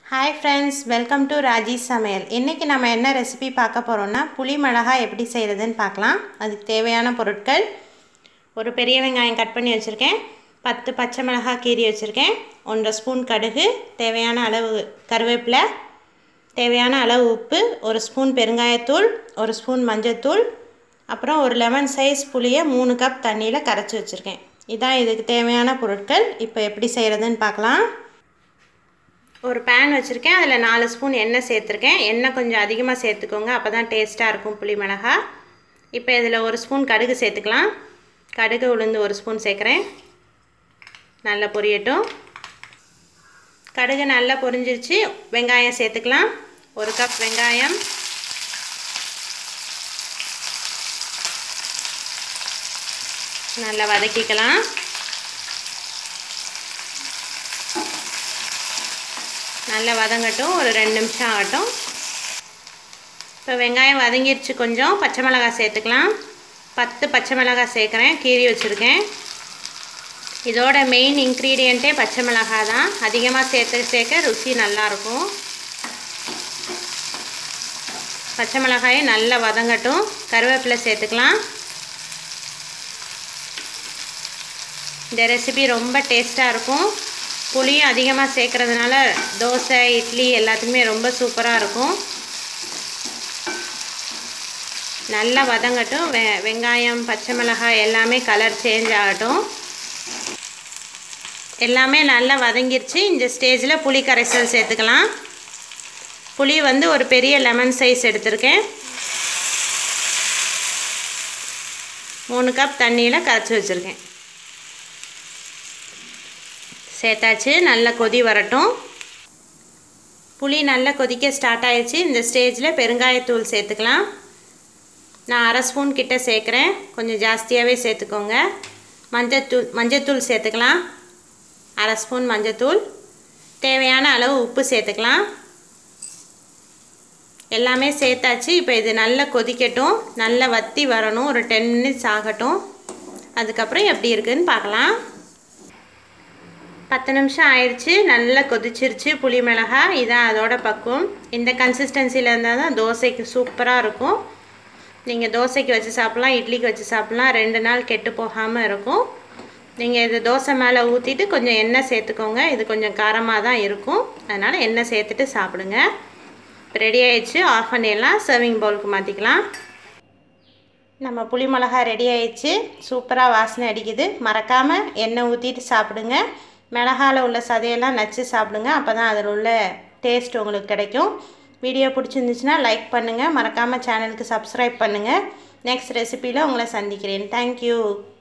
hi friends welcome to Raji சமையல் இன்றைக்கி நம்ம என்ன ரெசிபி பார்க்க போகிறோம்னா புளி மிளகாய் எப்படி செய்கிறதுன்னு பார்க்கலாம் அதுக்கு தேவையான பொருட்கள் ஒரு பெரிய வெங்காயம் கட் பண்ணி வச்சுருக்கேன் பத்து பச்சை மிளகாய் கீறி வச்சுருக்கேன் ஒன்றரை ஸ்பூன் கடுகு தேவையான அளவு கருவேப்பிலை தேவையான அளவு உப்பு ஒரு ஸ்பூன் பெருங்காயத்தூள் ஒரு ஸ்பூன் மஞ்சத்தூள் அப்புறம் ஒரு லெமன் சைஸ் புளியை மூணு கப் தண்ணியில் கரைச்சி வச்சுருக்கேன் இதான் இதுக்கு தேவையான பொருட்கள் இப்போ எப்படி செய்கிறதுன்னு பார்க்கலாம் ஒரு பேன் வச்சுருக்கேன் அதில் நாலு ஸ்பூன் எண்ணெய் சேர்த்துருக்கேன் எண்ணெய் கொஞ்சம் அதிகமாக சேர்த்துக்கோங்க அப்போ தான் டேஸ்ட்டாக இருக்கும் புளி மிளகா இப்போ இதில் ஒரு ஸ்பூன் கடுகு சேர்த்துக்கலாம் கடுகு உளுந்து ஒரு ஸ்பூன் சேர்க்குறேன் நல்லா பொரியட்டும் கடுகு நல்லா பொரிஞ்சிருச்சு வெங்காயம் சேர்த்துக்கலாம் ஒரு கப் வெங்காயம் நல்லா வதக்கிக்கலாம் நல்லா வதங்கட்டும் ஒரு ரெண்டு நிமிஷம் ஆகட்டும் இப்போ வெங்காயம் வதங்கிருச்சு கொஞ்சம் பச்சை மிளகாய் சேர்த்துக்கலாம் பத்து பச்சை மிளகாய் சேர்க்குறேன் கீறி வச்சுருக்கேன் இதோட மெயின் இன்க்ரீடியண்ட்டே பச்சை மிளகாய் தான் அதிகமாக சேர்த்து சேர்க்க ருசி நல்லாயிருக்கும் பச்சை மிளகாயை நல்லா வதங்கட்டும் கருவேப்பிலை சேர்த்துக்கலாம் இந்த ரெசிபி ரொம்ப டேஸ்ட்டாக இருக்கும் புளியும் அதிகமாக சேர்க்குறதுனால தோசை இட்லி எல்லாத்துக்குமே ரொம்ப சூப்பராக இருக்கும் நல்லா வதங்கட்டும் வெ வெங்காயம் பச்சை மிளகாய் எல்லாமே கலர் சேஞ்ச் ஆகட்டும் எல்லாமே நல்லா வதங்கிருச்சு இந்த ஸ்டேஜில் புளி கரைசல் சேர்த்துக்கலாம் புளி வந்து ஒரு பெரிய லெமன் சைஸ் எடுத்திருக்கேன் மூணு கப் தண்ணியில் கரைச்சி வச்சுருக்கேன் சேர்த்தாச்சு நல்லா கொதி வரட்டும் புளி நல்லா கொதிக்க ஸ்டார்ட் ஆயிடுச்சு இந்த ஸ்டேஜில் பெருங்காயத்தூள் சேர்த்துக்கலாம் நான் அரை ஸ்பூன் கிட்ட சேர்க்குறேன் கொஞ்சம் ஜாஸ்தியாகவே சேர்த்துக்கோங்க மஞ்சத்தூள் மஞ்சத்தூள் சேர்த்துக்கலாம் அரை ஸ்பூன் மஞ்சத்தூள் தேவையான அளவு உப்பு சேர்த்துக்கலாம் எல்லாமே சேர்த்தாச்சு இப்போ இது நல்லா கொதிக்கட்டும் நல்லா வற்றி வரணும் ஒரு டென் மினிட்ஸ் ஆகட்டும் அதுக்கப்புறம் எப்படி இருக்குதுன்னு பார்க்கலாம் பத்து நிமிஷம் ஆயிடுச்சு நல்லா கொதிச்சிருச்சு புளி மிளகா இதான் அதோட பக்குவம் இந்த கன்சிஸ்டன்சியில் இருந்தால் தான் தோசைக்கு சூப்பராக இருக்கும் நீங்கள் தோசைக்கு வச்சு சாப்பிட்லாம் இட்லிக்கு வச்சு சாப்பிட்லாம் ரெண்டு நாள் கெட்டு போகாமல் இருக்கும் நீங்கள் இது தோசை மேலே ஊற்றிட்டு கொஞ்சம் எண்ணெய் சேர்த்துக்கோங்க இது கொஞ்சம் காரமாக தான் இருக்கும் அதனால் எண்ணெய் சேர்த்துட்டு சாப்பிடுங்க ரெடி ஆயிடுச்சு ஆஃப் பண்ணிடலாம் சர்விங் பவுலுக்கு மாற்றிக்கலாம் நம்ம புளி மிளகா ரெடி ஆயிடுச்சு சூப்பராக வாசனை அடிக்குது மறக்காமல் எண்ணெய் ஊற்றிட்டு சாப்பிடுங்க மிளகாவில் உள்ள சதையெல்லாம் நச்சு சாப்பிடுங்க அப்போ தான் அதில் உள்ள டேஸ்ட் உங்களுக்கு கிடைக்கும் வீடியோ பிடிச்சிருந்துச்சுன்னா லைக் பண்ணுங்கள் மறக்காமல் சேனலுக்கு சப்ஸ்கிரைப் பண்ணுங்கள் நெக்ஸ்ட் ரெசிப்பியில் உங்களை சந்திக்கிறேன் தேங்க்யூ